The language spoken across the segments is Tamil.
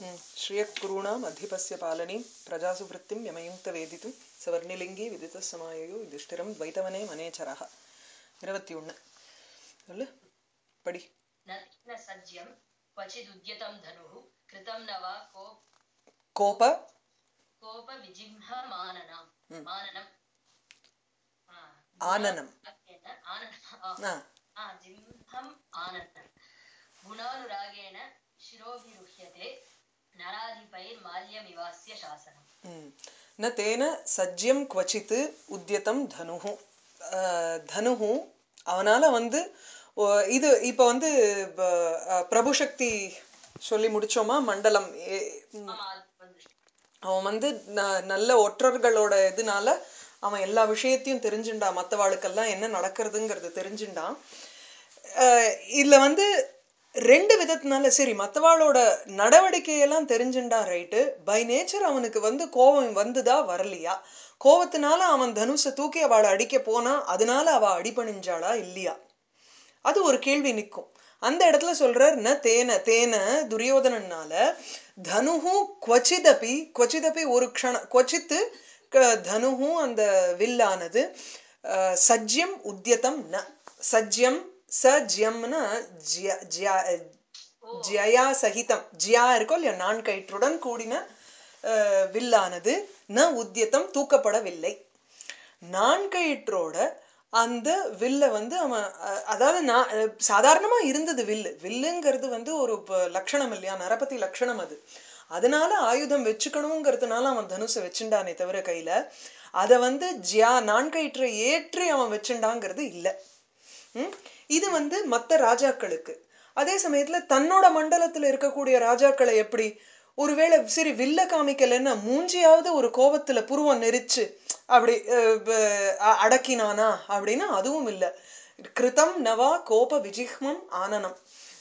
श्रियकुरूणाम् अधिपस्य पालनीं प्रजासु वृत्तिं यमयुङ्क्त वेदितुं सवर्णिलिङ्गी विदितः समाययो युधिष्ठिरं द्वैतवने मनेचरः இருபத்தி ஒன்று சொல்லு படி न न सज्यं क्वचिदुद्यतं धनुः कृतं न वा को கோப कोपविजिह्वमाननां माननम् आ, ஆனனம் गुणानुरागेण आनन आ, ஆ आ, जिह्वम् आननं गुणानुरागेण शिरोभिरुह्यते नराधिपैर्माल्यमिवास्य शासनम् ம். न तेन सज्यं क्वचित् உத்தியதம் தனுஹு அஹ், தனுஹு அவனால வந்து ஓ, இது இப்போ வந்து ப- அஹ், பிரபு சக்தி சொல்லி முடிச்சோமா மண்டலம் ஏ- ம், ஆமா அது வந்து அவன் வந்து ந- நல்ல ஒற்றர்களோட இதனால அவன் எல்லா விஷயத்தையும் தெரிஞ்சுண்டான் மற்றவாளுக்கெல்லாம் என்ன நடக்கிறதுங்கிறது தெரிஞ்சுண்டான் அஹ் இதுல வந்து ரெண்டு விதத்தினால சரி மற்றவாளோட நடவடிக்கையெல்லாம் தெரிஞ்சுண்டா ரைட்டு பை நேச்சர் அவனுக்கு வந்து கோபம் வந்துதா வரலையா கோபத்தினால அவன் தனுஷை தூக்கி அவளை அடிக்க போனா அதனால அவ அடிபணிஞ்சாளா இல்லையா அது ஒரு கேள்வி நிற்கும் அந்த இடத்துல சொல்றார் ந தேன தேன துரியோதனனால தனுஹு குவச்சிதபி குவச்சிதபி ஒரு க்ஷண குவச்சித்து க- தனுஹு அந்த வில்லானது அஹ், சஜ்யம் உத்தியதம் ந சஜ்யம் சஜ்யம்னா ஜ்ய ஜ்ய- ஜ்யயா சகிதம் ஜியா இருக்கோ இல்லையா நான் கயிற்றுடன் கூடின அஹ், வில்லானது ந உத்தியதம் தூக்கப்படவில்லை நான்கயிற்றோட அந்த வில்ல வந்து அவன் அஹ், அதாவது நான் அஹ், சாதாரணமா இருந்தது வில்லு வில்லுங்கிறது வந்து ஒரு ப- லட்சணம் இல்லையா நரபதி லட்சணம் அது அதனால ஆயுதம் வச்சுக்கணுங்கிறதுனால அவன் தனுசை வச்சுண்டானே தவிர கையில அதை வந்து ஜியா நான்கயிற்றை ஏற்றி அவன் வச்சுண்டாங்கிறது இல்லை ம்? இது வந்து மத்த ராஜாக்களுக்கு அதே சமயத்துல தன்னோட மண்டலத்துல இருக்கக்கூடிய ராஜாக்களை எப்படி ஒருவேளை சரி வில்ல காமிக்கலைன்னா மூஞ்சியாவது ஒரு கோபத்துல புருவம் நெரிச்சு அப்படி அஹ், வ- அ- அடக்கினானா அப்படின்னா அதுவும் இல்லை கிருதம் நவா கோப விஜிஹ்மம் ஆனனம்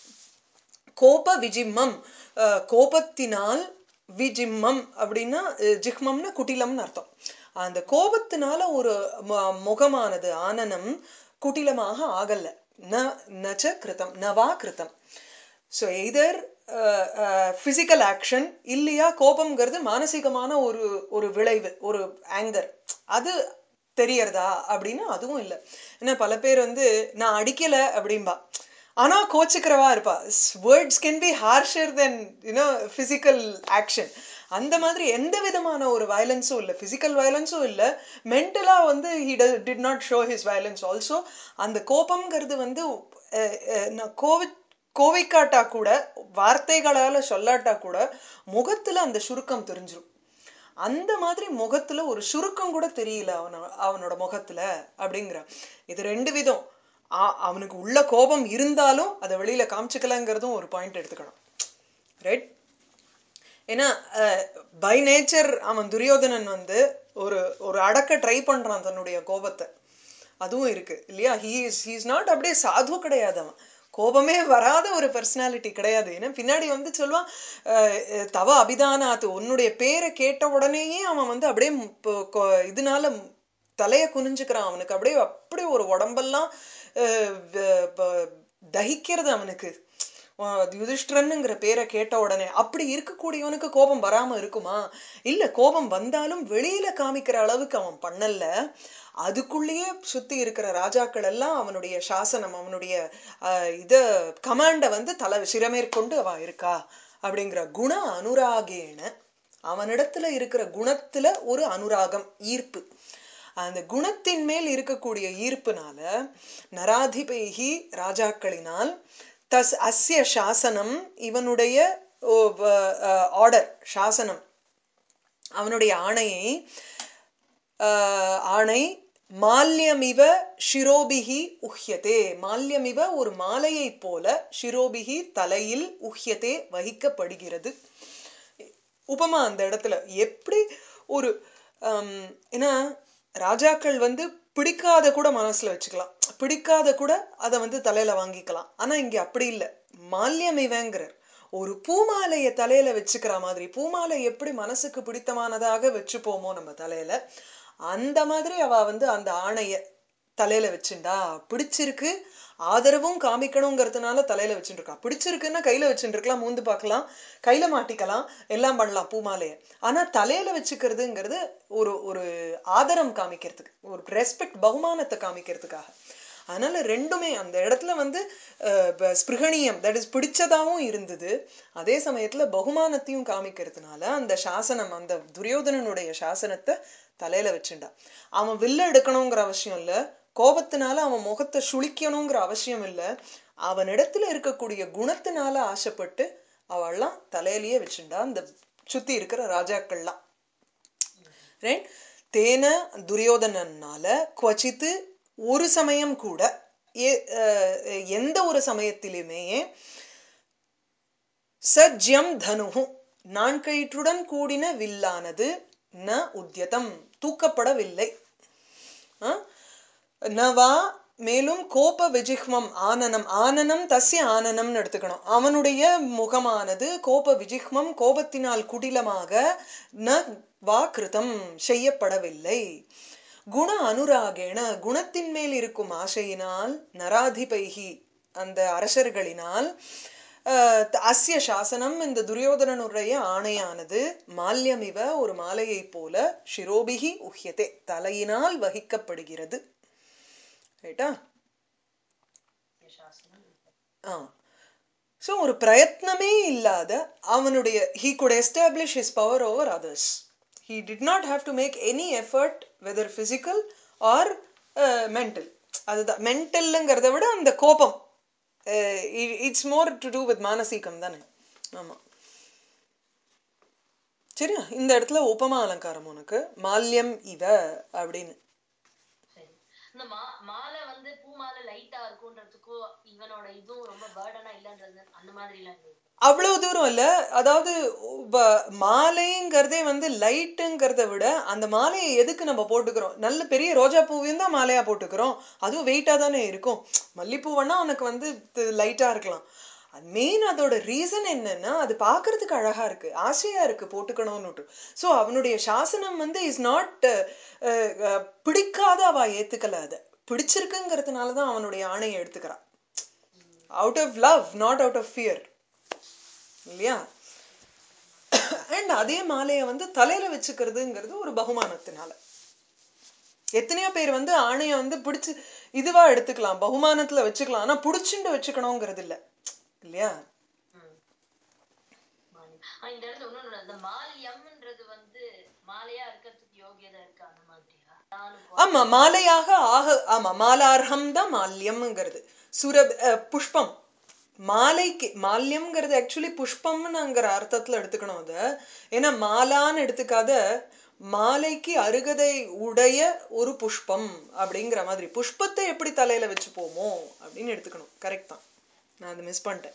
கோப விஜிம்மம் அஹ், கோபத்தினால் விஜிம்மம் அப்படின்னா அஹ், ஜிஹ்மம்னா குட்டிலம்னு அர்த்தம் அந்த கோபத்தினால ஒரு ம- முகமானது ஆனனம் குட்டிலமாக ஆகல ந நச்ச கிருதம் நவா கிருதம் ஸோ எய்தர் ஃபிசிக்கல் ஆக்ஷன் இல்லையா கோபம்ங்கிறது மானசீகமான ஒரு ஒரு விளைவு ஒரு ஆங்கர் அது தெரியறதா அப்படின்னா அதுவும் இல்லை ஏன்னா பல பேர் வந்து நான் அடிக்கல அப்படிம்பா ஆனா கோச்சுக்கிறவா இருப்பா words can be harsher then you know physical action அந்த மாதிரி எந்த விதமான ஒரு வயலன்ஸும் இல்லை ஃபிசிக்கல் வயலன்ஸும் இல்லை மென்டலாக வந்து he did not show his violence also அந்த கோபம்ங்கிறது வந்து அஹ், அஹ், நான் கோவி கோவிக்காட்டா கூட வார்த்தைகளால சொல்லாட்டா கூட முகத்துல அந்த சுருக்கம் தெரிஞ்சிரும் அந்த மாதிரி முகத்துல ஒரு சுருக்கம் கூட தெரியல அவன அவனோட முகத்துல அப்படிங்கிற இது ரெண்டு விதம் ஆ- அவனுக்கு உள்ள கோபம் இருந்தாலும் அதை வெளியில காமிச்சுக்கலங்கிறதும் ஒரு பாயிண்ட் எடுத்துக்கணும் ரைட் ஏன்னா பை நேச்சர் அவன் துரியோதனன் வந்து ஒரு ஒரு அடக்க ட்ரை பண்றான் தன்னுடைய கோபத்தை அதுவும் இருக்கு இல்லையா ஹீ இஸ் ஹீஸ் நாட் அப்படியே சாது கிடையாது அவன் கோபமே வராத ஒரு பர்சனாலிட்டி கிடையாது ஏன்னா பின்னாடி வந்து சொல்லுவான் அஹ், அஹ், தவ அபிதானாத்து உன்னுடைய பேரை கேட்ட உடனேயே அவன் வந்து அப்படியே ம் பொ- கொ- இதனால தலைய குனிஞ்சுக்கிறான் அவனுக்கு அப்படியே அப்படி ஒரு உடம்பெல்லாம் அஹ், வ- ப- தகிக்கிறது அவனுக்கு அஹ் யுதிஷ்டிரனுங்கிற பேரை கேட்ட உடனே அப்படி இருக்கக்கூடியவனுக்கு கோபம் வராம இருக்குமா இல்ல கோபம் வந்தாலும் வெளியில காமிக்கிற அளவுக்கு அவன் பண்ணல அதுக்குள்ளேயே சுத்தி இருக்கிற ராஜாக்கள் எல்லாம் அவனுடைய சாசனம் அவனுடைய அஹ், இத கமாண்ட வந்து தலை சிரமேற்கொண்டு அவ இருக்கா அப்படிங்கிற குண அனுராகேன அவனிடத்துல இருக்கிற குணத்துல ஒரு அனுராகம் ஈர்ப்பு அந்த குணத்தின் மேல் இருக்கக்கூடிய ஈர்ப்புனால நராதிபைகி ராஜாக்களினால் தஸ் அஸ்ய சாசனம் இவனுடைய ஆர்டர் சாசனம் அவனுடைய ஆணையை ஆஹ், ஆணை மால்யமிவ ஷிரோபிகி உஹ்யதே மால்யமிவ ஒரு மாலையைப் போல ஷிரோபிகி தலையில் உஹ்யதே வகிக்கப்படுகிறது உபமா அந்த இடத்துல எப்படி ஒரு ஆம், ஏன்னா ராஜாக்கள் வந்து பிடிக்காத கூட மனசுல வச்சுக்கலாம் பிடிக்காத கூட அதை வந்து தலையில வாங்கிக்கலாம் ஆனா இங்க அப்படி இல்லை மால்யமிவங்கிறார் ஒரு பூமாலைய தலையில வச்சுக்கிற மாதிரி பூமாலை எப்படி மனசுக்கு பிடித்தமானதாக வச்சுப்போமோ நம்ம தலையில அந்த மாதிரி அவ வந்து அந்த ஆணைய தலையில வச்சுண்டா பிடிச்சிருக்கு ஆதரவும் காமிக்கணுங்கிறதுனால தலையில வச்சுட்டு இருக்கா பிடிச்சிருக்குன்னா கையில வச்சுட்டு இருக்கலாம் மூந்து பார்க்கலாம் கையில மாட்டிக்கலாம் எல்லாம் பண்ணலாம் பூமாலைய ஆனா தலையில வச்சுக்கிறதுங்கிறது ஒரு ஒரு ஆதரம் காமிக்கிறதுக்கு ஒரு ரெஸ்பெக்ட் பகுமானத்தை காமிக்கிறதுக்காக அதனால ரெண்டுமே அந்த இடத்துல வந்து அஹ், ப- ஸ்பிருகணியம் தட் இஸ் பிடிச்சதாவும் இருந்தது அதே சமயத்துல பகுமானத்தையும் காமிக்கிறதுனால அந்த சாசனம் அந்த துரியோதனனுடைய சாசனத்தை தலையில வச்சுண்டா அவன் வில்ல எடுக்கணுங்கிற அவசியம் இல்ல கோபத்தினால அவன் முகத்தை சுளிக்கணுங்கிற அவசியம் இல்ல அவனிடத்துல இருக்கக்கூடிய குணத்தினால ஆசைப்பட்டு அவள்லாம் தலையிலேயே வச்சுண்டா அந்த சுத்தி இருக்கிற ராஜாக்கள்லாம் ரைட் தேன துரியோதனனால குவச்சித்து ஒரு சமயம் கூட எ- அஹ் எந்த ஒரு சமயத்திலுமே சஜ்யம் தனுஹு நான்கயிற்றுடன் கூடின வில்லானது ந உத்யதம் தூக்கப்படவில்லை ஆ? நவா மேலும் கோப விஜிஹ்மம் ஆனனம் ஆனனம் தஸ்ய ஆனனம்னு எடுத்துக்கணும் அவனுடைய முகமானது கோப விஜிஹ்மம் கோபத்தினால் குடிலமாக ந வா கிருதம் செய்யப்படவில்லை குண அனுராகேண குணத்தின் மேல் இருக்கும் ஆசையினால் நராதிபைகி அந்த அரசர்களினால் அஹ், அஸ்ய சாசனம் இந்த துரியோதனனுடைய ஆணையானது மால்யமிவ ஒரு மாலையைப் போல ஷிரோபிகி உஹ்யதே தலையினால் வகிக்கப்படுகிறது ரைட்டா சாசனம் ஆ ஸோ ஒரு பிரயத்னமே இல்லாத அவனுடைய he could establish his power over others he did not have to make any effort whether physical or mental அதுதான் மென்டல்ங்கிறத விட அந்த கோபம் it's more to do with மானசீகம் தானே ஆமா சரியா இந்த இடத்துல உபமா அலங்காரம் உனக்கு மால்யம் இவ அப்படின்னு சரி இந்த மா மாலை வந்து பூ மாலை லைட்டா இருக்கும்ன்றதுக்கும் இவனோட இதுவும் ரொம்ப பேர்டனா இல்லைன்றது அந்த மாதிரி எல்லாம் இல்லை அவ்வளவு தூரம் இல்ல அதாவது வ- மாலைங்கிறதே வந்து லைட்டுங்கிறத விட அந்த மாலையை எதுக்கு நம்ம போட்டுக்கிறோம் நல்ல பெரிய ரோஜா பூவையும் தான் மாலையா போட்டுக்கிறோம் அதுவும் வெயிட்டா தானே இருக்கும் மல்லிப்பூ வேணா உனக்கு வந்து லைட்டா இருக்கலாம் மெயின் அதோட ரீசன் என்னன்னா அது பார்க்கிறதுக்கு அழகா இருக்கு ஆசையா இருக்கு போட்டுக்கணும்னுட்டு சோ அவனுடைய சாசனம் வந்து இஸ் நாட் பிடிக்காத அவ ஏத்துக்கல அத பிடிச்சிருக்குங்கிறதுனால தான் அவனுடைய ஆணையை எடுத்துக்கிறான் out of love not out of fear இல்லையா அண்ட் அதே மாலையை வந்து தலையில வச்சுக்கிறதுங்கிறது ஒரு பகுமானத்தினால எத்தனையோ பேர் வந்து ஆணைய வந்து பிடிச்சு இதுவா எடுத்துக்கலாம் பகுமானத்துல வச்சுக்கலாம் ஆனா புடிச்சுண்டு வச்சுக்கணுங்கிறது இல்ல இல்லையா ம். மாலியம். ஆ, இந்த இடத்துல ஒண்ணு இந்த மாலியம்ன்றது வந்து மாலையா இருக்கிறதுக்கு யோகியதை இருக்கு அந்த மாதிரியா நானும் போ- ஆமா மாலையாக ஆக ஆமா மாலார்ஹம் தான் மால்யம்ங்கிறது சுர அஹ், புஷ்பம் மாலைக்கு மால்யம்ங்கிறது ஆக்சுவலி புஷ்பம்னுங்கிற அர்த்தத்துல எடுத்துக்கணும் அத ஏன்னா மாலான்னு எடுத்துக்காத மாலைக்கு அருகதை உடைய ஒரு புஷ்பம் அப்படிங்கிற மாதிரி புஷ்பத்தை எப்படி தலையில வச்சுப்போமோ அப்படின்னு எடுத்துக்கணும் கரெக்ட் தான் நான் அதை மிஸ் பண்ணிட்டேன்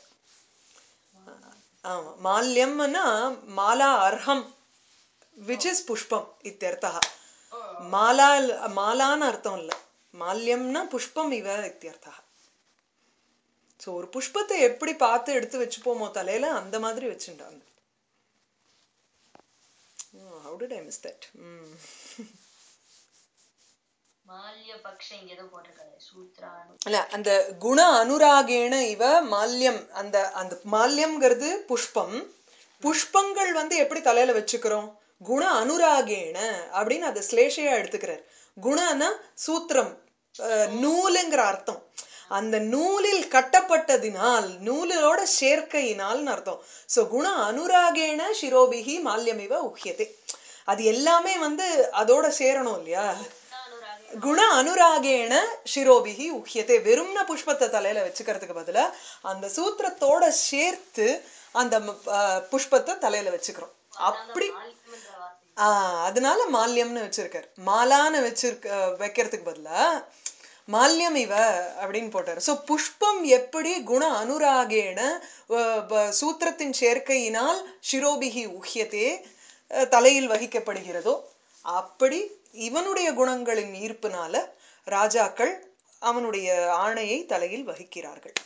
ஆமா மால்யம்னா மாலா அர்ஹம் விச் இஸ் புஷ்பம் இத்தியர்த்தா ஓ, மாலா மாலான்னு அர்த்தம் இல்ல மால்யம்னா புஷ்பம் இவ இத்தியர்த்தா சோ ஒரு புஷ்பத்தை எப்படி பார்த்து எடுத்து வச்சுப்போமோ தலையில அந்த மாதிரி வச்சுட்டாங்க how did I miss that மால்ய பக்ஷ இங்க ஏதோ போட்டிருக்காரு சூத்ரானு இல்ல அந்த குண அனுராகேண இவ மால்யம் அந்த அந்த மால்யம்ங்கிறது புஷ்பம் புஷ்பங்கள் வந்து எப்படி தலையில வச்சுக்கிறோம் குண அனுராகேண அப்படின்னு அதை ஸ்லேஷையா எடுத்துக்கிறார் குணனா சூத்திரம் அஹ், நூலுங்கிற அர்த்தம் அந்த நூலில் கட்டப்பட்டதினால் நூலோட சேர்க்கையினால்னு அர்த்தம் சோ குண அனுராகேண சிரோபிகி மால்யமிவ உஹ்யதே அது எல்லாமே வந்து அதோட சேரணும் இல்லையா அனுராக குண அனுராகேண சிரோபிகி உஹ்யதே வெறும்ன புஷ்பத்தை தலையில வச்சுக்கிறதுக்கு பதிலா அந்த சூத்திரத்தோட சேர்த்து அந்த ம- அஹ் புஷ்பத்தை தலையில வச்சுக்கிறோம் அப்படி மாலியம்ன்ற வார்த்தை ஆஹ் அதனால மால்யம்னு வச்சிருக்காரு மாலான்னு வச்சிருக்க வைக்கிறதுக்கு பதிலா மால்யம் இவ அப்படின்னு போட்டாரு சோ புஷ்பம் எப்படி குண அனுராகேண அஹ், ப- சூத்திரத்தின் சேர்க்கையினால் சிரோபிகி உஹ்யதே அஹ், தலையில் வகிக்கப்படுகிறதோ அப்படி இவனுடைய குணங்களின் ஈர்ப்பினால ராஜாக்கள் அவனுடைய ஆணையை தலையில் வகிக்கிறார்கள்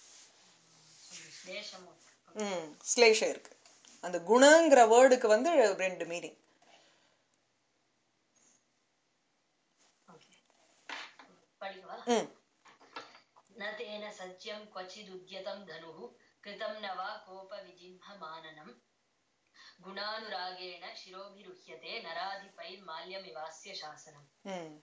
தேசமும் ம் ஸ்லேஷம் இருக்கு அந்த குணங்கிற வேர்டுக்கு வந்து ரெண்டு மீனிங் ஓகே ம் न तेन सज्यं क्वचिदुद्यतं धनुः कृतं न वा कोपविजिह्यमाननम् गुणानुरागेण शिरोभिरुह्यते नराधिपैर्माल्यमिवास्य शासनम् ம்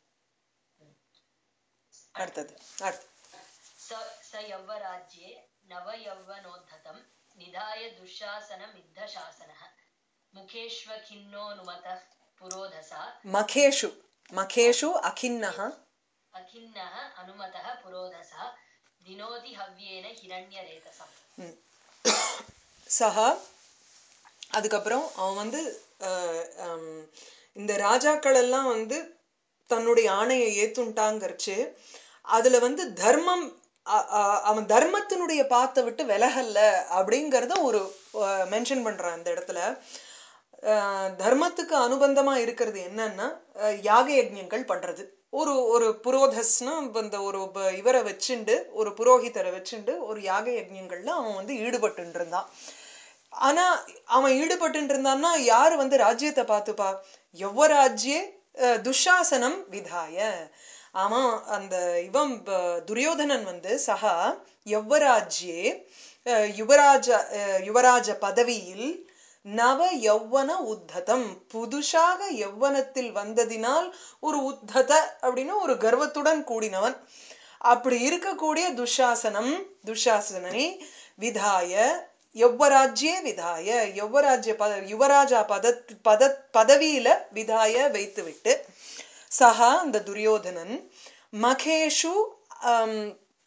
அடுத்தது அடுத்து स स यौवराज्ये नवयौवनोद्धतं निधाय दुःशासनमिद्धशासनः मुखेष्वखिन्नोऽनुमतः पुरोधसा மகேஷு மகேஷு அகின்னः अखिन्नः अनुमतः पुरोधसा दिनोति हव्येन हिरण्यरेतसम् ம். சஹா அதுக்கப்புறம் அவன் வந்து அஹ், ஹம், இந்த ராஜாக்கள் எல்லாம் வந்து தன்னுடைய ஆணையை ஏத்துண்டாங்கரிச்சு அதுல வந்து தர்மம் அ- அ- அவன் தர்மத்தினுடைய பாத்தை விட்டு விலகல்ல அப்படிங்கறத ஒரு மென்ஷன் பண்றான் இந்த இடத்துல அஹ், தர்மத்துக்கு அனுபந்தமா இருக்கிறது என்னன்னா அஹ், யாக யஜ்ஞங்கள் பண்றது ஒரு ஒரு புரோதஸ்னா இந்த ஒரு ப- இவரை வச்சுண்டு ஒரு புரோகிதரை வச்சுண்டு ஒரு யாக யஜ்ஞங்கள்ல அவன் வந்து ஈடுபட்டு இருந்தான் ஆனா அவன் ஈடுபட்டு இருந்தான்னா யாரு வந்து ராஜ்யத்தை பார்த்துப்பா யௌவராஜ்யே அஹ், துஷாசனம் விதாய அவன் அந்த இவன் ப- துரியோதனன் வந்து சகா யௌவராஜ்யே அஹ், யுவராஜ அஹ், யுவராஜ பதவியில் நவ யௌவன உத்ததம் புதுசாக யௌவனத்தில் வந்ததினால் ஒரு உத்தத அப்படின்னு ஒரு கர்வத்துடன் கூடினவன் அப்படி இருக்கக்கூடிய துஷாசனம் துஷாசனை விதாய யௌவராஜ்யே விதாய யௌவராஜ்ய பத யுவராஜா பத பத பதவியில விதாய வைத்துவிட்டு சஹா அந்த துரியோதனன் மகேஷு ஆம்,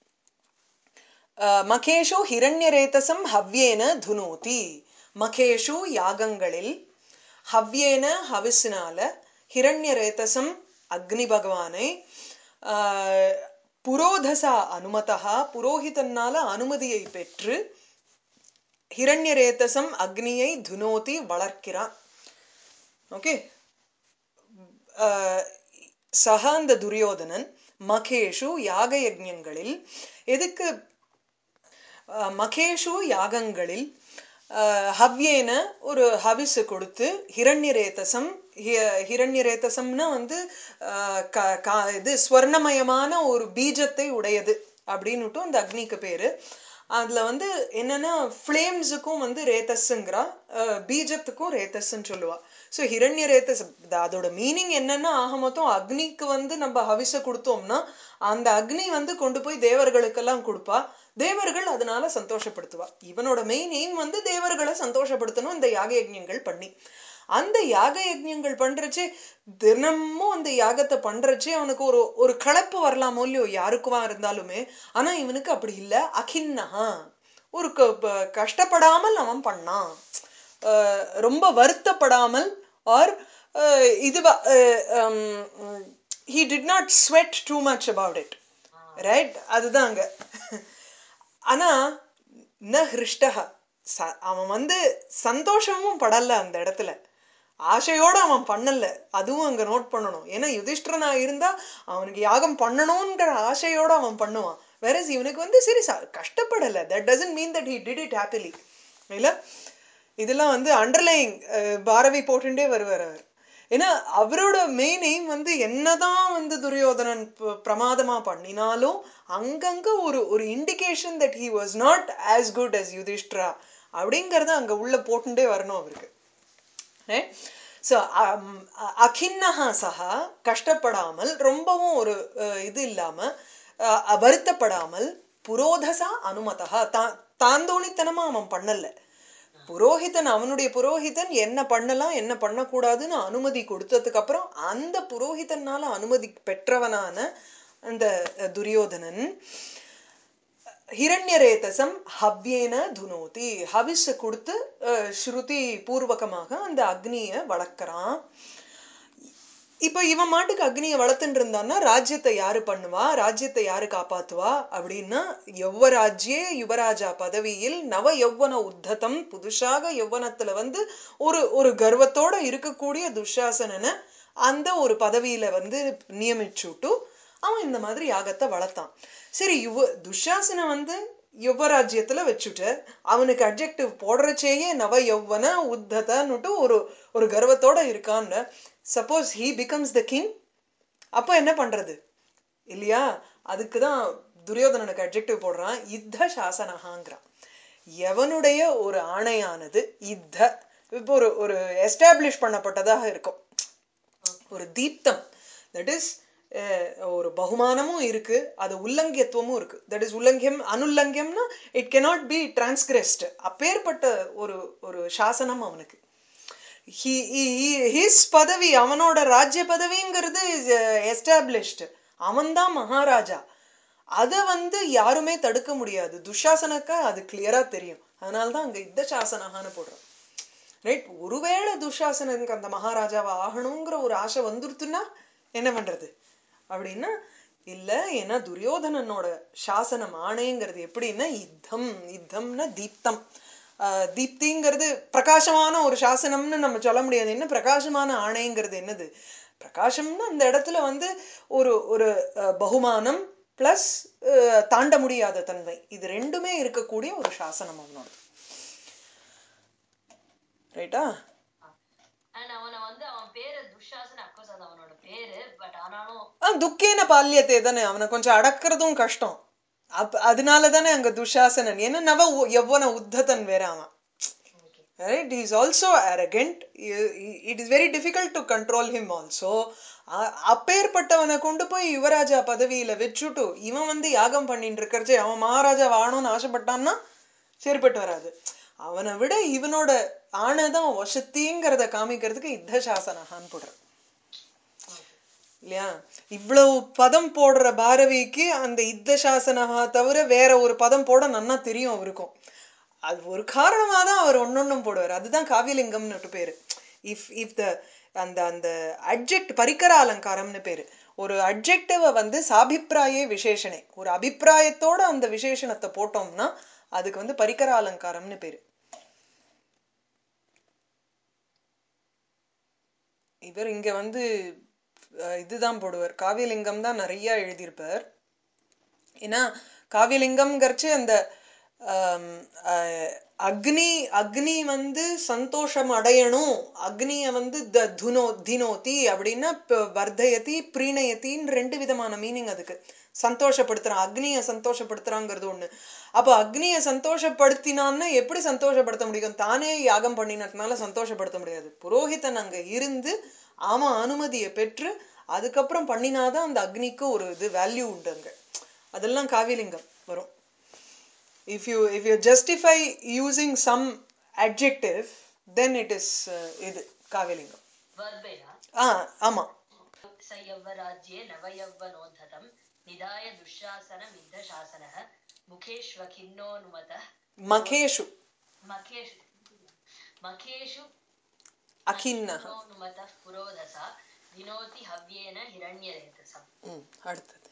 அஹ், மகேஷு ஹிரண்யரேதசம் ஹவ்யேன துனோதி மகேஷு யாகங்களில் ஹவ்யேன ஹவிஸ்னால ஹிரண்யரேதசம் அக்னி பகவானை ஆஹ், புரோதசா அனுமதா புரோஹிதன்னால அனுமதியை பெற்று ஹிரண்யரேதசம் அக்னியை துனோதி வளர்க்கிறான் ஓகே சக அந்த துரியோதனன் மகேஷு யாக யஜ்ஞங்களில் எதுக்கு அஹ், மகேஷு யாகங்களில் அஹ், ஹவ்யேன ஒரு ஹவிசு கொடுத்து ஹிரண்யரேதசம் ஹி- ஹிரண்யரேதசம்னா வந்து அஹ், க- கா- இது ஸ்வர்ணமயமான ஒரு பீஜத்தை உடையது அப்படின்னுட்டும் இந்த அக்னிக்கு பேரு அதுல வந்து என்னன்னா ஃப்ளேம்ஸுக்கும் வந்து ரேத்தஸ்ங்கிறா அஹ், பீஜத்துக்கும் ரேத்தஸ்ன்னு சொல்லுவா ஸோ ஹிரண்ய ரேத்தஸ் அதோட மீனிங் என்னன்னா ஆக மொத்தம் அக்னிக்கு வந்து நம்ம ஹவிச கொடுத்தோம்னா அந்த அக்னி வந்து கொண்டு போய் தேவர்களுக்கெல்லாம் கொடுப்பா தேவர்கள் அதனால சந்தோஷப்படுத்துவா இவனோட மெயின் எய்ம் வந்து தேவர்களை சந்தோஷப்படுத்தணும் இந்த யாக யஜ்ஞங்கள் பண்ணி அந்த யாக யஜ்ஞங்கள் பண்றச்சே தினமும் அந்த யாகத்தை பண்றச்சே அவனுக்கு ஒரு ஒரு களைப்பு வரலாமோ இல்லையோ யாருக்குவா இருந்தாலுமே ஆனா இவனுக்கு அப்படி இல்ல அகின்னஹா ஒரு க- ப- கஷ்டப்படாமல் அவன் பண்ணான் அஹ் ரொம்ப வருத்தப்படாமல் ஆர் இதுவா he did not sweat too much about it right அதுதாங்க ஆனா ந ஹிருஷ்டக ச- அவன் வந்து சந்தோஷமும் படல அந்த இடத்துல ஆசையோட அவன் பண்ணல அதுவும் அங்க நோட் பண்ணணும் ஏன்னா யுதிஷ்டரனா இருந்தா அவனுக்கு யாகம் பண்ணணுங்கிற ஆசையோட அவன் பண்ணுவான் வேற இவனுக்கு வந்து சரி ச- கஷ்டப்படல that doesn't mean that he did it happily இல்ல இதெல்லாம் வந்து அண்டர்லைங் பாரதி போட்டுட்டே வருவார் அவர் ஏன்னா அவரோட மெயின் எய்ம் வந்து என்னதான் வந்து துரியோதனன் ப- பிரமாதமா பண்ணினாலும் அங்கங்க ஒரு ஒரு indication that he was not as good as Yudhishthira அப்படிங்கறத அங்க உள்ள போட்டுட்டே வரணும் அவருக்கு ஸோ அகின்னஹா சஹா கஷ்டப்படாமல் ரொம்பவும் ஒரு அஹ், இது இல்லாம அஹ், வருத்தப்படாமல் புரோதசா அனுமதா தான் தாந்தோணித்தனமா அவன் பண்ணல புரோஹிதன் அவனுடைய புரோஹிதன் என்ன பண்ணலாம் என்ன பண்ணக்கூடாதுன்னு அனுமதி கொடுத்ததுக்கு அப்புறம் அந்த புரோஹிதனால அனுமதி பெற்றவனான அந்த அஹ், துரியோதனன் ஹிரண்யரேதசம் ஹவ்யேன துனோதி ஹவிஸ் கொடுத்து அஹ், ஸ்ருதி பூர்வகமாக அந்த அக்னியை வளர்க்கறான் இப்ப இவன் மாட்டுக்கு அக்னியை வளர்த்துட்டு இருந்தான்னா ராஜ்யத்தை யாரு பண்ணுவா ராஜ்யத்தை யாரு காப்பாத்துவா அப்படின்னா யௌவராஜ்யே யுவராஜா பதவியில் நவ யௌவன உத்ததம் புதுசாக யௌவனத்துல வந்து ஒரு ஒரு கர்வத்தோட இருக்கக்கூடிய துஷாசனனை அந்த ஒரு பதவியில வந்து நியமிச்சுட்டு அவன் இந்த மாதிரி யாகத்தை வளர்த்தான் சரி யுவ துஷாசனை வந்து யுவராஜ்யத்துல வச்சுட்டு அவனுக்கு அப்ஜெக்டிவ் போடுறச்சேயே நவ யௌவன உத்ததன்னுட்டு ஒரு ஒரு கர்வத்தோட இருக்கான்னு suppose he becomes the king அப்ப என்ன பண்றது இல்லையா அதுக்கு தான் துரியோதனனுக்கு அட்ஜெக்டிவ் போடுறான் யுத்த சாசனஹாங்கிறான் எவனுடைய ஒரு ஆணையானது யுத்த இப்போ ஒரு ஒரு எஸ்டாப்ளிஷ் பண்ணப்பட்டதாக இருக்கும் ஒரு தீப்தம் தட் இஸ் ஒரு பகுமானமும் இருக்கு அது உல்லங்கியத்துவமும் இருக்கு தட் இஸ் உல்லங்கியம் அனுல்லங்கியம்னா இட் கெனாட் பி டிரான்ஸ்கிரெஸ்ட் அப்பேற்பட்ட ஒரு ஒரு சாசனம் அவனுக்கு ஹிஸ் பதவி அவனோட ராஜ்ய பதவிங்கிறது எஸ்டாப்ளிஷ்டு அவன்தான் மகாராஜா அதை வந்து யாருமே தடுக்க முடியாது துஷாசனக்கா அது கிளியரா தெரியும் அதனால்தான் அங்க யுத்த சாசனகான்னு போடுறோம் ரைட் ஒருவேளை துஷாசனனுக்கு அந்த மகாராஜாவை ஆகணுங்கிற ஒரு ஆசை வந்துருத்துன்னா என்ன பண்றது அப்படின்னா இல்ல ஏன்னா துரியோதனனோட சாசனம் ஆணைங்கிறது எப்படின்னா யுத்தம் யுத்தம்னா தீப்தம் ஆஹ் தீப்திங்கிறது பிரகாசமான ஒரு சாசனம்னு நம்ம சொல்ல முடியாது என்ன பிரகாசமான ஆணைங்கிறது என்னது பிரகாசம்னா அந்த இடத்துல வந்து ஒரு ஒரு அஹ், பகுமானம் பிளஸ் தாண்ட முடியாத தன்மை இது ரெண்டுமே இருக்கக்கூடிய ஒரு சாசனம் அவனோட ரைட்டா அண்ட் அவனை வந்து அவன் பேரு துஷாசன் அப்கோர்ஸ் அது அவனோட பேரு பட் ஆனாலும் ஆ துக்கேன பால்யத்தை தானே அவனை கொஞ்சம் அடக்கிறதும் கஷ்டம் அப் அதனால தானே அங்க துஷாசனன் ஏன்னா நவ உ- யௌவன உத்ததன் வேற அவன் okay right he is also arrogant I- I- it is very difficult to control him also அ- அப்பேற்பட்டவனை கொண்டு போய் யுவராஜா பதவியில வச்சுட்டு இவன் வந்து யாகம் பண்ணிட்டு இருக்கறச்சே அவன் மகாராஜா வாழணும்னு ஆசைப்பட்டான்னா சரிப்பட்டு வராது அவனை விட இவனோட ஆணைதான் வசத்திங்கிறத காமிக்கிறதுக்கு யுத்த சாசனகான்னு போடுறான் இல்லையா இவ்வளவு பதம் போடுற பாரதிக்கு அந்த யுத்த சாசனகா தவிர வேற ஒரு பதம் போட நன்னா தெரியும் அவருக்கும் அது ஒரு காரணமா தான் அவர் ஒன்னொன்னும் போடுவார் அதுதான் காவியலிங்கம்னு பேரு இஃப் இஃப் த அந்த அந்த அட்ஜெக்ட் பரிக்கர அலங்காரம்னு பேரு ஒரு அட்ஜெக்டிவ வந்து சாபிப்பிராயே விசேஷனே ஒரு அபிப்பிராயத்தோட அந்த விசேஷணத்தை போட்டோம்னா அதுக்கு வந்து பரிக்கர அலங்காரம்னு பேரு இவர் இங்க வந்து அஹ், இதுதான் போடுவார் காவியலிங்கம் தான் நிறைய எழுதியிருப்பார் ஏன்னா காவியலிங்கம்ங்கிறச்சு அந்த ஆம், அஹ், அக்னி அக்னி வந்து சந்தோஷம் அடையணும் அக்னிய வந்து த துனோ தினோதி அப்படின்னா ப- வர்தயதி பிரீணயத்தின்னு ரெண்டு விதமான மீனிங் அதுக்கு சந்தோஷப்படுத்துறான் அக்னிய சந்தோஷப்படுத்துறாங்கிறது ஒண்ணு அப்போ அக்னிய சந்தோஷப்படுத்தினான்னா எப்படி சந்தோஷப்படுத்த முடியும் தானே யாகம் பண்ணினதுனால சந்தோஷப்படுத்த முடியாது புரோஹிதன் அங்க இருந்து அவன் அனுமதியை பெற்று அதுக்கப்புறம் பண்ணினாதான் அந்த அக்னிக்கு ஒரு இது வேல்யூ உண்டு அங்க அதெல்லாம் காவியலிங்கம் வரும் if you if you justify using some adjective then it is uh, இது காவியலிங்கம் வர்பேயா ஆ ஆமா स यव्वराज्ये नवयव्वनोद्धतं निधाय दुःशासनम् इद्धशासनः मुखेष्वखिन्नोऽनुमतः மகேஷு मखेषु मखेषु அகின்னஹ खिन्नोऽनुमतः पुरोधसा विनोति हव्येन हिरण्यरेतसम् ம் அடுத்தது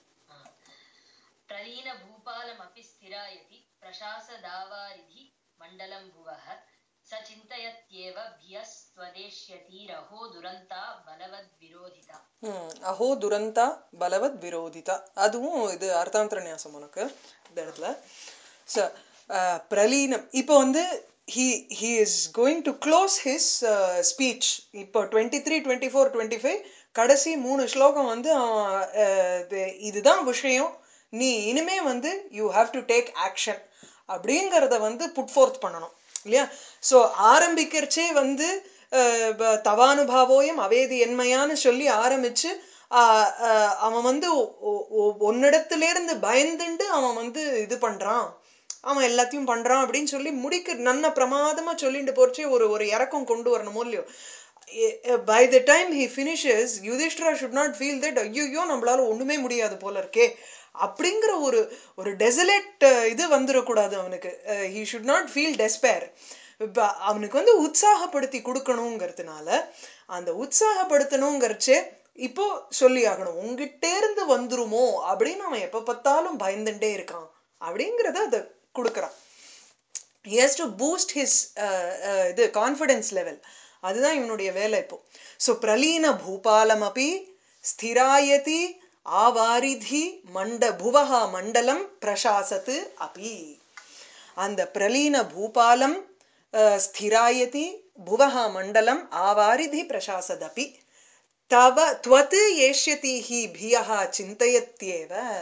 प्रलीनभूपालमपि स्थिरायति प्रशासदावारिधि मण्डलं भुवः स चिन्तयत्येव भियस्त्वदेष्यतीरहो दुरन्ता बलवद्विरोधिता ம் அஹோ துரந்தா பலவத் விரோதிதா அதுவும் இது அர்த்தாந்தர நியாசம் உனக்கு இந்த இடத்துல ச பிரலீனம் இப்போ வந்து he he is going to close his speech இப்போ twenty three twenty four twenty five கடைசி மூணு ஸ்லோகம் வந்து அவன் அஹ், இது- இதுதான் விஷயம் நீ இனிமே வந்து you have to take action அப்படிங்கிறத வந்து புட் ஃபோர்த் பண்ணணும் இல்லையா ஸோ ஆரம்பிக்கிறச்சே வந்து அஹ், ப- தவானுபாவோயம் அவேதி என்மையான்னு சொல்லி ஆரம்பிச்சு ஆஹ், ஆஹ், அவன் வந்து ஒ- ஒ- ஒன்னிடத்துல இருந்து பயந்துண்டு அவன் வந்து இது பண்றான் அவன் எல்லாத்தையும் பண்றான் அப்படின்னு சொல்லி முடிக்க நன்ன பிரமாதமா சொல்லிட்டு போறச்சே ஒரு ஒரு இறக்கம் கொண்டு வரணுமோ இல்லையோ by the time he finishes Yudhishthira should not feel that ஐயோ நம்மளால ஒண்ணுமே முடியாது போல இருக்கே அப்படிங்கிற ஒரு ஒரு டெசலேட் இது வந்துடக்கூடாது அவனுக்கு he should not feel despair இப்போ அவனுக்கு வந்து உற்சாகப்படுத்தி கொடுக்கணுங்கிறதுனால அந்த உற்சாகப்படுத்தணுங்கிறச்சே இப்போ சொல்லி ஆகணும் உங்ககிட்டே இருந்து வந்துருமோ அப்படின்னு அவன் எப்ப பார்த்தாலும் பயந்துட்டே இருக்கான் அப்படிங்கிறத அதை கொடுக்குறான் he has to boost his uh, uh, இது கான்ஃபிடன்ஸ் லெவல் அதுதான் இவனுடைய வேலை இப்போ ஸோ பிரலீன பூபாலம் அப்படி ஸ்திராயதி ஆவாரிதி மண்ட புவஹா மண்டலம் பிரசாசத்து அபி அந்த பிரலீன பூபாலம் அஹ், ஸ்திராயதி புவஹா மண்டலம் ஆவாரிதி பிரசாசதபி தவ துவத் ஏஷ்யதி ஹி பியஹா சிந்தயத்யேவ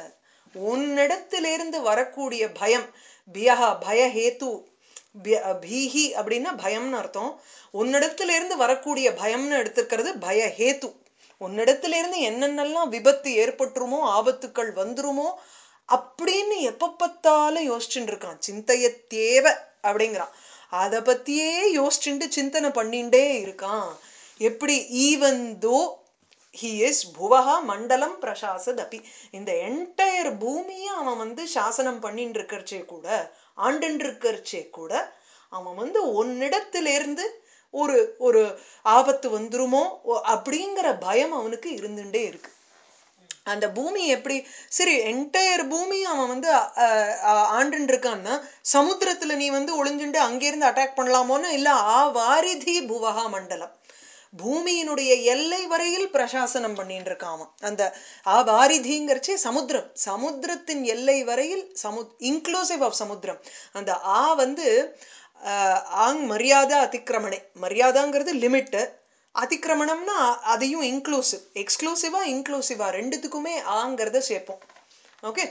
உன்னிடத்திலிருந்து வரக்கூடிய பயம் பியஹா பயஹேத்து பி- பீஹி அப்படின்னா பயம்னு அர்த்தம் உன்னிடத்துல இருந்து வரக்கூடிய பயம்னு எடுத்துக்கிறது பயஹேத்து உன்னிடத்துல இருந்து என்னென்னலாம் விபத்து ஏற்பட்டுருமோ ஆபத்துக்கள் வந்துருமோ அப்படின்னு எப்ப பார்த்தாலும் யோசிச்சுட்டு இருக்கான் சிந்தையத்தேவ அப்படிங்கிறான் அத பத்தியே யோசிச்சுட்டு சிந்தனை பண்ணிண்டே இருக்கான் எப்படி ஈவன் தோ ஹி இஸ் புவஹா மண்டலம் பிரசாசத் அப்பி இந்த என்டையர் பூமியை அவன் வந்து சாசனம் பண்ணிட்டு இருக்கறச்சே கூட ஆண்டுன்னு இருக்கறச்சே கூட அவன் வந்து உன்னிடத்திலிருந்து ஒரு ஒரு ஆபத்து வந்துருமோ ஒ- அப்படிங்கிற பயம் அவனுக்கு இருந்துட்டே இருக்கு அந்த பூமி எப்படி சரி என்டையர் பூமி அவன் வந்து அஹ், அஹ், ஆண்டுன்னு இருக்கான்னா சமுத்திரத்துல நீ வந்து ஒளிஞ்சுண்டு அங்கிருந்து அட்டாக் பண்ணலாமோன்னு இல்ல ஆ வாரிதி புவஹா மண்டலம் பூமியினுடைய எல்லை வரையில் பிரசாசனம் பண்ணிட்டு இருக்கான் அவன். அந்த ஆ வாரிதிங்கிறச்சே சமுத்திரம் சமுத்திரத்தின் எல்லை வரையில் சமு இன்க்ளூசிவ் ஆஃப் சமுத்திரம் அந்த ஆ வந்து அஹ், ஆங் மரியாதை அதிக்கிரமணை மரியாதாங்கிறது லிமிட்டு அதிக்கிரமணம்னா அதையும் இன்க்ளூசிவ் எக்ஸ்க்ளூசிவா இன்க்ளூசிவா ரெண்டுத்துக்குமே ஆங்கிறத சேர்ப்போம் ஓகே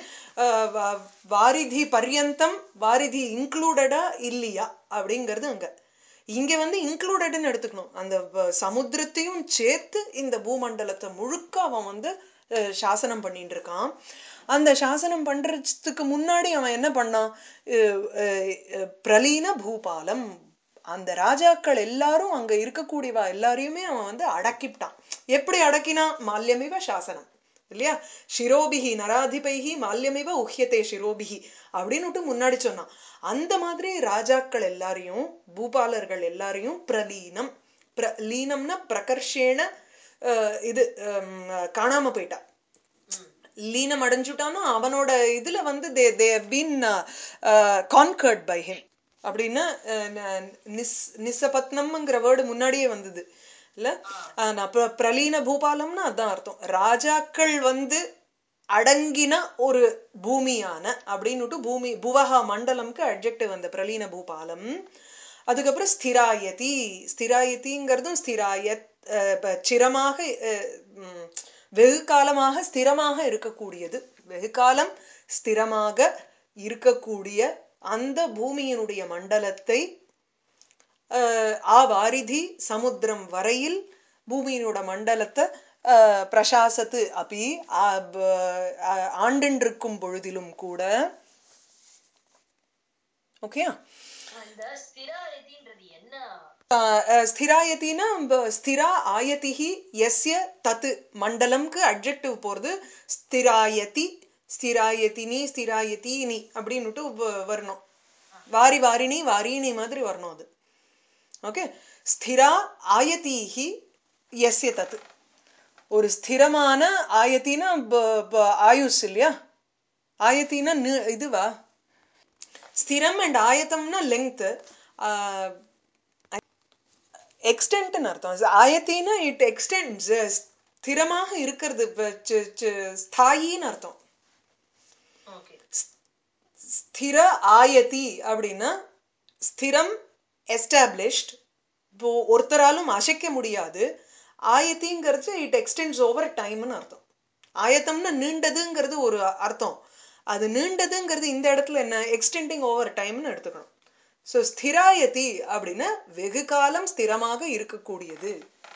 வாரிதி பர்யந்தம் வாரிதி இன்க்ளூடடா இல்லையா அப்படிங்கிறது அங்க இங்க வந்து இன்க்ளூடட்னு எடுத்துக்கணும் அந்த வ- சமுத்திரத்தையும் சேர்த்து இந்த பூமண்டலத்தை முழுக்க அவன் வந்து அஹ், சாசனம் பண்ணிட்டு இருக்கான் அந்த சாசனம் பண்றதுக்கு முன்னாடி அவன் என்ன பண்ணான் அஹ், அஹ், அஹ், பிரலீன பூபாலம் அந்த ராஜாக்கள் எல்லாரும் அங்க இருக்கக்கூடியவா எல்லாரையுமே அவன் வந்து அடக்கிவிட்டான் எப்படி அடக்கினா மால்யமிவ சாசனம் இல்லையா சிரோபிகி நராதிபைகி மால்யமிவ உஹ்யதே சிரோபிகி அப்படின்னுட்டு முன்னாடி சொன்னான் அந்த மாதிரி ராஜாக்கள் எல்லாரையும் பூபாலர்கள் எல்லாரையும் பிரலீனம் பிர லீனம்னா பிரகர்ஷேன அஹ், இது ஹம், காணாம போயிட்டா லீனம் அடைஞ்சுட்டானோ அவனோட இதுல வந்து they they been conquered by him அப்படின்னு அஹ், ந- நிஸ் நிசபத்னம்ங்கிற வேர்டு முன்னாடியே வந்தது இல்ல அஹ், நான் பிர- பிரலீன பூபாலம்னா அதான் அர்த்தம் ராஜாக்கள் வந்து அடங்கின ஒரு பூமியான அப்படின்னுட்டு பூமி புவஹா மண்டலம்க்கு அட்ஜெக்டிவ் அந்த பிரலீன பூபாலம் அதுக்கப்புறம் ஸ்திராயதி ஸ்திராயதிங்கிறதும் ஸ்திராயத் அஹ், இப்ப சிரமாக அஹ், உம், வெகு காலமாக ஸ்திரமாக இருக்கக்கூடியது வெகு காலம் ஸ்திரமாக இருக்கக்கூடிய அந்த பூமியினுடைய மண்டலத்தை அஹ், ஆ வாரிதி சமுத்திரம் வரையில் பூமியினோட மண்டலத்தை அஹ், பிரசாசத்து அப்படி ஆண்டின்றிருக்கும் பொழுதிலும் கூட ஓகேயா இந்த ஸ்திராரதின்றது என்ன ஸ்திராயத்தினா ஸ்திரா ஆயதிஹி எஸ்ய தத்து மண்டலம்க்கு அட்ஜெக்டிவ் போறது ஸ்திராயதி ஸ்திராயதினி ஸ்திராயதீனி அப்படின்னுட்டு வ- வரணும் வாரி வாரிணி வாரிணி மாதிரி வரணும் அது ஓகே ஸ்திரா ஆயதீஹி எஸ்ய தத்து ஒரு ஸ்திரமான ஆயத்தினா ப- ப- ஆயுஸ் இல்லையா ஆயத்தினா நி- இதுவா ஸ்திரம் அண்ட் ஆயத்தம்னா லெங்க் எக்ஸ்டென்ட்னு அர்த்தம் ஆயத்தின்னா இட் எக்ஸ்டென்ட்ஸ் ஸ்திரமாக இருக்கிறது இப்ப சி- சி- ஸ்தாயின்னு அர்த்தம் ஓகே ஸ்திர ஆயதி அப்படின்னா ஸ்திரம் எஸ்டாப்ளிஷ்ட் இப்போ ஒருத்தராலும் அசைக்க முடியாது ஆயத்திங்கிறது இட் எக்ஸ்டென்ட்ஸ் ஓவர் டைம்னு அர்த்தம் ஆயத்தம்னா நீண்டதுங்கிறது ஒரு அர்த்தம் அது நீண்டதுங்கிறது இந்த இடத்துல என்ன எக்ஸ்டெண்டிங் ஓவர் டைம்னு எடுத்துக்கணும் ஸோ ஸ்திராயதி அப்படின்னா வெகு காலம் ஸ்திரமாக இருக்கக்கூடியது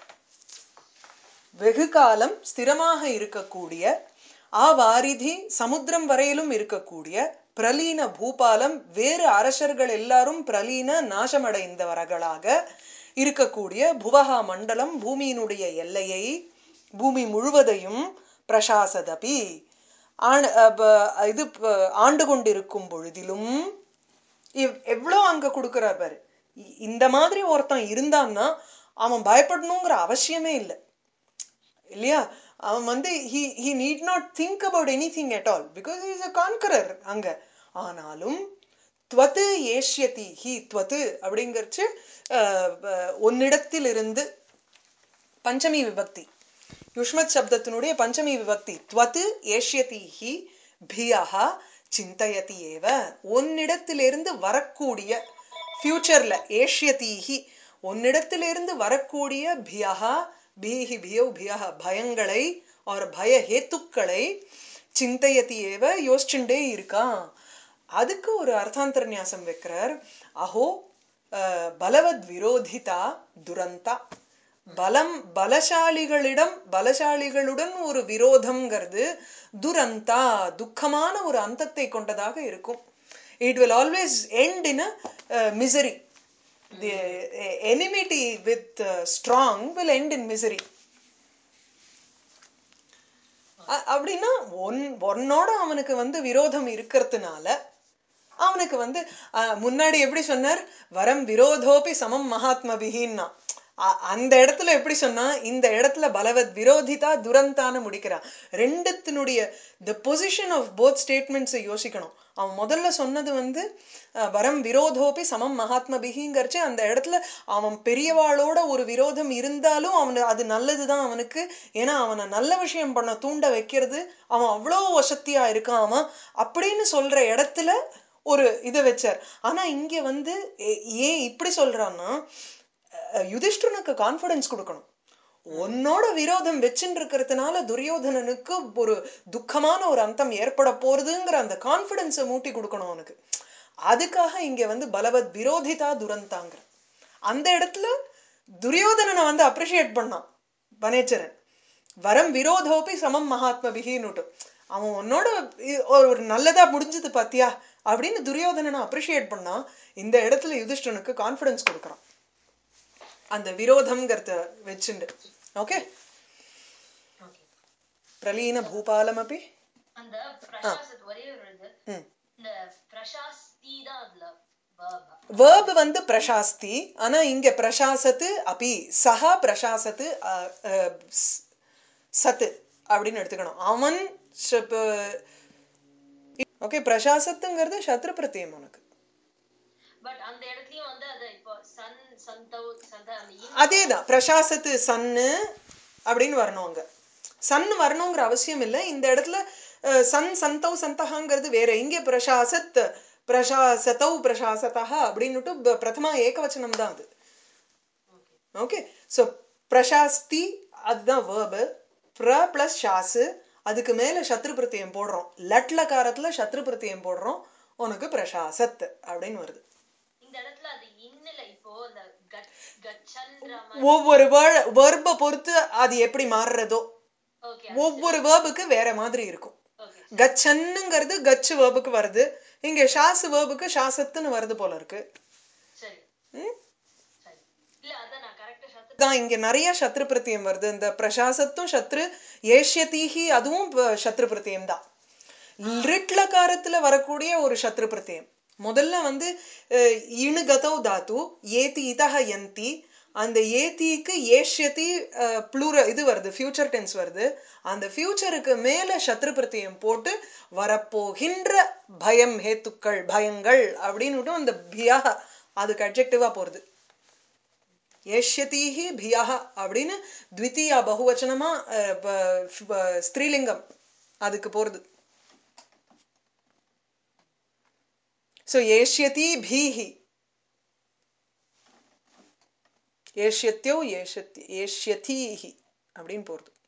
வெகு காலம் ஸ்திரமாக இருக்கக்கூடிய ஆ வாரிதி சமுத்திரம் வரையிலும் இருக்கக்கூடிய பிரலீன பூபாலம் வேறு அரசர்கள் எல்லாரும் பிரலீன நாசமடைந்தவர்களாக இருக்கக்கூடிய புவகா மண்டலம் பூமியினுடைய எல்லையை பூமி முழுவதையும் பிரசாசதபி ஆண் அஹ் ப- இது ப- ஆண்டு கொண்டிருக்கும் பொழுதிலும் இவ்- எவ்வளோ அங்க கொடுக்கிறார் பாரு இ- இந்த மாதிரி ஒருத்தன் இருந்தான்னா அவன் பயப்படணுங்கிற அவசியமே இல்லை இல்லையா அவன் வந்து he he need not think about anything at all because is a conqueror அங்க ஆனாலும் துவத்து ஏஷ்யதி ஹி துவத்து அப்படிங்கிறச்சு ஒன்னிடத்திலிருந்து பஞ்சமி விபக்தி யுஷ்மத் சப்தத்தினுடைய பஞ்சமி விபக்தி துவத்து ஏஷ்யதிஹி பியஹா சிந்தயதி ஏவ உன்னிடத்திலிருந்து வரக்கூடிய ஃபியூச்சர்ல ஏஷ்யதிஹி உன்னிடத்திலிருந்து வரக்கூடிய பியஹா பீஹி பியௌ பியஹ பயங்களை ஒரு பய ஹேத்துக்களை சிந்தையதி ஏவ யோசிச்சுட்டே இருக்கான் அதுக்கு ஒரு அர்த்தாந்தர நியாசம் வைக்கிறார் அஹோ அஹ், பலவத் விரோதிதா துரந்தா பலம் பலசாலிகளிடம் பலசாலிகளுடன் ஒரு விரோதம்ங்கிறது துரந்தா துக்கமான ஒரு அந்தத்தை கொண்டதாக இருக்கும் it will always end in a misery the enmity with strong will end in misery அ- அப்படின்னா ஒன் ஒன்னோட அவனுக்கு வந்து விரோதம் இருக்கிறதுனால அவனுக்கு வந்து அஹ், முன்னாடி எப்படி சொன்னார் வரம் விரோதோபி சமம் மகாத்மபிகின்னா அ- அந்த இடத்துல எப்படி சொன்னா இந்த இடத்துல பலவத் விரோதிதா துரந்தான்னு முடிக்கிறான் ரெண்டுத்தினுடைய த பொசிஷன் ஆஃப் போத் ஸ்டேட்மெண்ட்ஸை யோசிக்கணும் அவன் முதல்ல சொன்னது வந்து அஹ், வரம் விரோதோபி சமம் மகாத்மபிகிங்கிறச்சு அந்த இடத்துல அவன் பெரியவாளோட ஒரு விரோதம் இருந்தாலும் அவனு அது நல்லதுதான் அவனுக்கு ஏன்னா அவனை நல்ல விஷயம் பண்ண தூண்ட வைக்கிறது அவன் அவ்வளோ வசத்தியா இருக்கான் அவன் அப்படின்னு சொல்ற இடத்துல ஒரு இதை வச்சார் ஆனா இங்க வந்து ஏ- ஏன் இப்படி சொல்றான்னா அஹ், யுதிஷ்டனுக்கு கான்ஃபிடன்ஸ் கொடுக்கணும் உன்னோட விரோதம் வச்சுட்டு இருக்கிறதுனால துரியோதனனுக்கு ஒரு துக்கமான ஒரு அந்தம் ஏற்பட போறதுங்கிற அந்த கான்ஃபிடன்ஸை மூட்டி கொடுக்கணும் அவனுக்கு அதுக்காக இங்க வந்து பலவத் விரோதிதா துரந்தாங்கிற அந்த இடத்துல துரியோதனனை வந்து அப்ரிஷியேட் பண்ணான் வனேச்சரன் வரம் விரோதோபி சமம் மகாத்மபிகின்னுட்டு அவன் உன்னோட இ- ஒரு நல்லதா முடிஞ்சது பாத்தியா அப்படின்னு துரியோதனனை அப்ரிஷியேட் பண்ணா இந்த இடத்துல யுதிஷ்டனுக்கு கான்ஃபிடன்ஸ் கொடுக்குறான் அந்த விரோதம்ங்கிறத வச்சுண்டு ஓகே ஓகே பிரலீன பூபாலம் அப்படி அந்த பிரசாசத் ஒரே ஒரு இது ம் இந்த பிரசாஸ்தி தான் அதுல verb. வேர்ப் வந்து பிரசாஸ்தி ஆனா இங்க பிரசாசத்து அபி சஹா பிரசாசத்து அஹ், அஹ், ஸ்- சத்து அப்படின்னு எடுத்துக்கணும் அவன் ஓகே பிரசாசத்துங்கிறது சத்ரு பிரத்தியம் உனக்கு பட் அந்த இடத்துலயும் வந்து அது இப்போ சன் சந்தவ் சந்த அந்த இன் அதேதான் பிரசாசத்து சன்னு அப்படின்னு வரணும் அங்க சன் வரணுங்கிற அவசியம் இல்லை இந்த இடத்துல அஹ், சன் சந்தௌ சந்தகாங்கிறது வேற இங்க பிரசாசத் பிரசாசதௌ பிரசாசதா அப்படின்னுட்டு ப- பிரதமா ஏகவச்சனம் தான் அது ஓகே ஓகே ஸோ பிரசாஸ்தி அதுதான் வேர்பு ப்ர பிளஸ் ஷாசு அதுக்கு மேல சத்ரு பிரத்தியம் போடுறோம் லட்ல காரத்துல சத்ரு பிரத்தியம் போடுறோம் உனக்கு பிரசாசத் அப்படின்னு வருது இந்த இடத்துல அது இன்னில இப்போ இந்த கட் கச்சன்ற ஒவ்வொரு வேர்பை பொறுத்து அது எப்படி மாறுறதோ ஓகே ஒவ்வொரு வேர்புக்கு வேற மாதிரி இருக்கும் ஓகே கச்சன்னுங்கிறது கச்சு வேர்புக்கு வருது இங்க ஷாசு வேர்புக்கு ஷாசத்துன்னு வருது போல இருக்கு சரி ம்? சரி இல்ல அதான் நான் கரெக்டா சத்து தான் இங்க நிறைய சத்ரு பிரத்தியம் வருது இந்த பிரசாசத்தும் சத்ரு ஏஷ்யதீஹி அதுவும் ப- சத்ரு பிரத்தியம் தான் லிட்லகாரத்துல வரக்கூடிய ஒரு சத்ரு பிரத்தியம் முதல்ல வந்து அஹ், இணு கதௌ தாத்து ஏதி இதஹ யந்தி அந்த ஏத்திக்கு ஏஷ்யதி ப்ளூர இது வருது ஃபியூச்சர் டென்ஸ் வருது அந்த ஃபியூச்சருக்கு மேல சத்ரு பிரத்தியம் போட்டு வரப்போகின்ற பயம் ஹேத்துக்கள் பயங்கள் அப்படின்னுட்டும் அந்த பியா அதுக்கு அட்ஜெக்டிவா போறது ஏஷ்யதீஹி பியா அப்படின்னு த்விதீயா பகுவச்சனமா அஹ், ப- ப- ஸ்திரீலிங்கம் அதுக்கு போறது ஸோ ஏஷ்யதி பீஹி ஏஷ்யத்யோ ஏஷத்தி ஏஷ்யதீஹி அப்படின்னு போறது